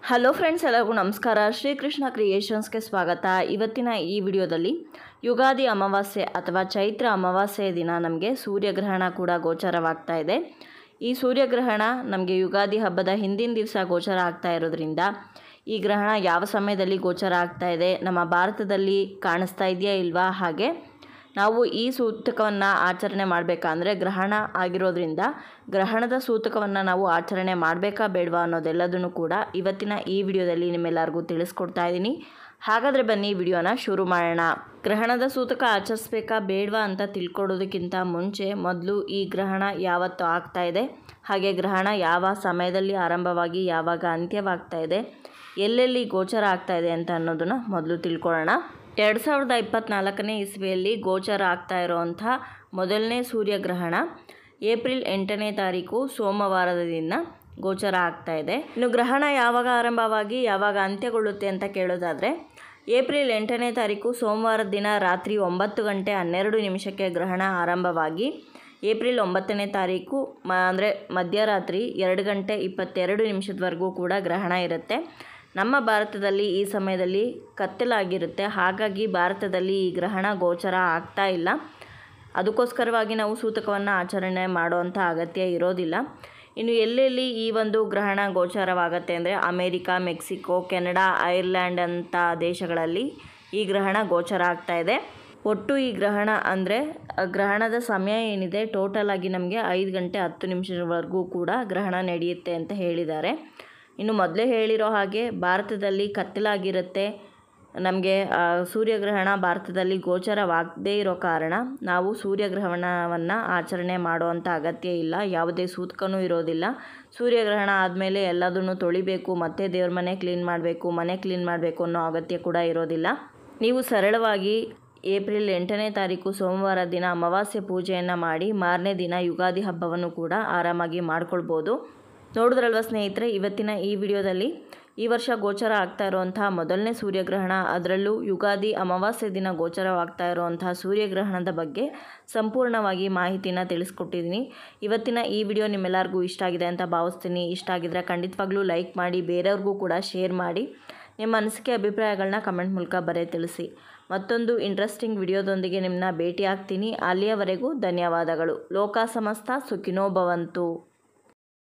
hello friends ಎಲ್ಲರಿಗೂ ನಮಸ್ಕಾರ ಶ್ರೀಕೃಷ್ಣ ಕ್ರಿಯೇಷನ್ಸ್ಗೆ ಸ್ವಾಗತ ಇವತ್ತಿನ ಈ ವಿಡಿಯೋದಲ್ಲಿ ಯುಗಾದಿ ಅಮಾವಾಸ್ಯೆ ಅಥವಾ ಚೈತ್ರ ಅಮಾವಾಸ್ಯೆಯ ದಿನ ನಮಗೆ ಸೂರ್ಯಗ್ರಹಣ ಕೂಡ ಗೋಚರವಾಗ್ತಾ ಇದೆ ಈ ಸೂರ್ಯಗ್ರಹಣ ನಮಗೆ ಯುಗಾದಿ ಹಬ್ಬದ ಹಿಂದಿನ ದಿವಸ ಗೋಚರ ಆಗ್ತಾ ಇರೋದ್ರಿಂದ ಈ ಗ್ರಹಣ ಯಾವ ಸಮಯದಲ್ಲಿ ಗೋಚರ ಆಗ್ತಾ ಇದೆ ನಮ್ಮ ಭಾರತದಲ್ಲಿ ಕಾಣಿಸ್ತಾ ಇದೆಯಾ ಇಲ್ವಾ ಹಾಗೆ ನಾವು ಈ ಸೂತಕವನ್ನು ಆಚರಣೆ ಮಾಡಬೇಕಂದ್ರೆ ಗ್ರಹಣ ಆಗಿರೋದ್ರಿಂದ ಗ್ರಹಣದ ಸೂತಕವನ್ನು ನಾವು ಆಚರಣೆ ಮಾಡಬೇಕಾ ಬೇಡವಾ ಅನ್ನೋದೆಲ್ಲದನ್ನು ಕೂಡ ಇವತ್ತಿನ ಈ ವಿಡಿಯೋದಲ್ಲಿ ನಿಮ್ಮೆಲ್ಲರಿಗೂ ತಿಳಿಸ್ಕೊಡ್ತಾ ಇದ್ದೀನಿ ಹಾಗಾದರೆ ಬನ್ನಿ ವಿಡಿಯೋನ ಶುರು ಮಾಡೋಣ ಗ್ರಹಣದ ಸೂತಕ ಆಚರಿಸ್ಬೇಕಾ ಬೇಡವಾ ಅಂತ ತಿಳ್ಕೊಡೋದಕ್ಕಿಂತ ಮುಂಚೆ ಮೊದಲು ಈ ಗ್ರಹಣ ಯಾವತ್ತು ಆಗ್ತಾ ಇದೆ ಹಾಗೆ ಗ್ರಹಣ ಯಾವ ಸಮಯದಲ್ಲಿ ಆರಂಭವಾಗಿ ಯಾವಾಗ ಅಂತ್ಯವಾಗ್ತಾ ಇದೆ ಎಲ್ಲೆಲ್ಲಿ ಗೋಚರ ಆಗ್ತಾ ಇದೆ ಅಂತ ಅನ್ನೋದನ್ನು ಮೊದಲು ತಿಳ್ಕೊಳ್ಳೋಣ ಎರಡು ಸಾವಿರದ ಇಪ್ಪತ್ತ್ನಾಲ್ಕನೇ ಇಸ್ವಿಯಲ್ಲಿ ಗೋಚರ ಆಗ್ತಾ ಇರೋವಂಥ ಮೊದಲನೇ ಸೂರ್ಯಗ್ರಹಣ ಏಪ್ರಿಲ್ ಎಂಟನೇ ತಾರೀಕು ಸೋಮವಾರದ ದಿನ ಗೋಚರ ಆಗ್ತಾ ಇದೆ ಇನ್ನು ಗ್ರಹಣ ಯಾವಾಗ ಆರಂಭವಾಗಿ ಯಾವಾಗ ಅಂತ್ಯಗೊಳ್ಳುತ್ತೆ ಅಂತ ಕೇಳೋದಾದರೆ ಏಪ್ರಿಲ್ ಎಂಟನೇ ತಾರೀಕು ಸೋಮವಾರದ ದಿನ ರಾತ್ರಿ ಒಂಬತ್ತು ಗಂಟೆ ಹನ್ನೆರಡು ನಿಮಿಷಕ್ಕೆ ಗ್ರಹಣ ಆರಂಭವಾಗಿ ಏಪ್ರಿಲ್ ಒಂಬತ್ತನೇ ತಾರೀಕು ಮ ಅಂದರೆ ಮಧ್ಯರಾತ್ರಿ ಎರಡು ಗಂಟೆ ಇಪ್ಪತ್ತೆರಡು ನಿಮಿಷದವರೆಗೂ ಕೂಡ ಗ್ರಹಣ ಇರುತ್ತೆ ನಮ್ಮ ಭಾರತದಲ್ಲಿ ಈ ಸಮಯದಲ್ಲಿ ಕತ್ತಲಾಗಿರುತ್ತೆ ಹಾಗಾಗಿ ಭಾರತದಲ್ಲಿ ಈ ಗ್ರಹಣ ಗೋಚರ ಆಗ್ತಾ ಇಲ್ಲ ಅದಕ್ಕೋಸ್ಕರವಾಗಿ ನಾವು ಸೂತಕವನ್ನು ಆಚರಣೆ ಮಾಡುವಂಥ ಅಗತ್ಯ ಇರೋದಿಲ್ಲ ಇನ್ನು ಎಲ್ಲೆಲ್ಲಿ ಈ ಒಂದು ಗ್ರಹಣ ಗೋಚರವಾಗತ್ತೆ ಅಂದರೆ ಅಮೇರಿಕಾ ಮೆಕ್ಸಿಕೋ ಕೆನಡಾ ಐರ್ಲ್ಯಾಂಡ್ ಅಂಥ ದೇಶಗಳಲ್ಲಿ ಈ ಗ್ರಹಣ ಗೋಚರ ಆಗ್ತಾ ಇದೆ ಒಟ್ಟು ಈ ಗ್ರಹಣ ಅಂದರೆ ಗ್ರಹಣದ ಸಮಯ ಏನಿದೆ ಟೋಟಲ್ ಆಗಿ ನಮಗೆ ಐದು ಗಂಟೆ ಹತ್ತು ನಿಮಿಷದವರೆಗೂ ಕೂಡ ಗ್ರಹಣ ನಡೆಯುತ್ತೆ ಅಂತ ಹೇಳಿದ್ದಾರೆ ಇನ್ನು ಮೊದಲೇ ಹೇಳಿರೋ ಹಾಗೆ ಭಾರತದಲ್ಲಿ ಕತ್ತಲಾಗಿರುತ್ತೆ ನಮಗೆ ಸೂರ್ಯಗ್ರಹಣ ಭಾರತದಲ್ಲಿ ಗೋಚರವಾಗದೇ ಇರೋ ಕಾರಣ ನಾವು ಸೂರ್ಯಗ್ರಹಣವನ್ನು ಆಚರಣೆ ಮಾಡುವಂಥ ಅಗತ್ಯ ಇಲ್ಲ ಯಾವುದೇ ಸೂತಕನೂ ಇರೋದಿಲ್ಲ ಸೂರ್ಯಗ್ರಹಣ ಆದಮೇಲೆ ಎಲ್ಲದನ್ನು ತೊಳಿಬೇಕು ಮತ್ತೆ ದೇವ್ರ ಮನೆ ಕ್ಲೀನ್ ಮಾಡಬೇಕು ಮನೆ ಕ್ಲೀನ್ ಮಾಡಬೇಕು ಅನ್ನೋ ಅಗತ್ಯ ಕೂಡ ಇರೋದಿಲ್ಲ ನೀವು ಸರಳವಾಗಿ ಏಪ್ರಿಲ್ ಎಂಟನೇ ತಾರೀಕು ಸೋಮವಾರ ದಿನ ಅಮಾವಾಸ್ಯೆ ಪೂಜೆಯನ್ನು ಮಾಡಿ ಮಾರನೇ ದಿನ ಯುಗಾದಿ ಹಬ್ಬವನ್ನು ಕೂಡ ಆರಾಮಾಗಿ ಮಾಡ್ಕೊಳ್ಬೋದು ನೋಡಿದ್ರಲ್ವ ಸ್ನೇಹಿತರೆ ಇವತ್ತಿನ ಈ ವಿಡಿಯೋದಲ್ಲಿ ಈ ವರ್ಷ ಗೋಚರ ಆಗ್ತಾ ಇರುವಂತಹ ಮೊದಲನೇ ಸೂರ್ಯಗ್ರಹಣ ಅದರಲ್ಲೂ ಯುಗಾದಿ ಅಮಾವಾಸ್ಯೆ ದಿನ ಗೋಚರವಾಗ್ತಾ ಇರುವಂತಹ ಸೂರ್ಯಗ್ರಹಣದ ಬಗ್ಗೆ ಸಂಪೂರ್ಣವಾಗಿ ಮಾಹಿತಿನ ತಿಳಿಸ್ಕೊಟ್ಟಿದ್ದೀನಿ ಇವತ್ತಿನ ಈ ವಿಡಿಯೋ ನಿಮ್ಮೆಲ್ಲರಿಗೂ ಇಷ್ಟ ಆಗಿದೆ ಅಂತ ಭಾವಿಸ್ತೀನಿ ಇಷ್ಟ ಆಗಿದ್ರೆ ಖಂಡಿತವಾಗ್ಲೂ ಲೈಕ್ ಮಾಡಿ ಬೇರೆಯವ್ರಿಗೂ ಕೂಡ ಶೇರ್ ಮಾಡಿ ನಿಮ್ಮ ಅನಿಸಿಕೆ ಅಭಿಪ್ರಾಯಗಳನ್ನ ಕಮೆಂಟ್ ಮೂಲಕ ಬರೆ ತಿಳಿಸಿ ಮತ್ತೊಂದು ಇಂಟ್ರೆಸ್ಟಿಂಗ್ ವಿಡಿಯೋದೊಂದಿಗೆ ನಿಮ್ಮನ್ನ ಭೇಟಿ ಆಗ್ತೀನಿ ಅಲ್ಲಿಯವರೆಗೂ ಧನ್ಯವಾದಗಳು ಲೋಕ ಸಮಸ್ತ ಸುಖಿನೋ ಭವಂತು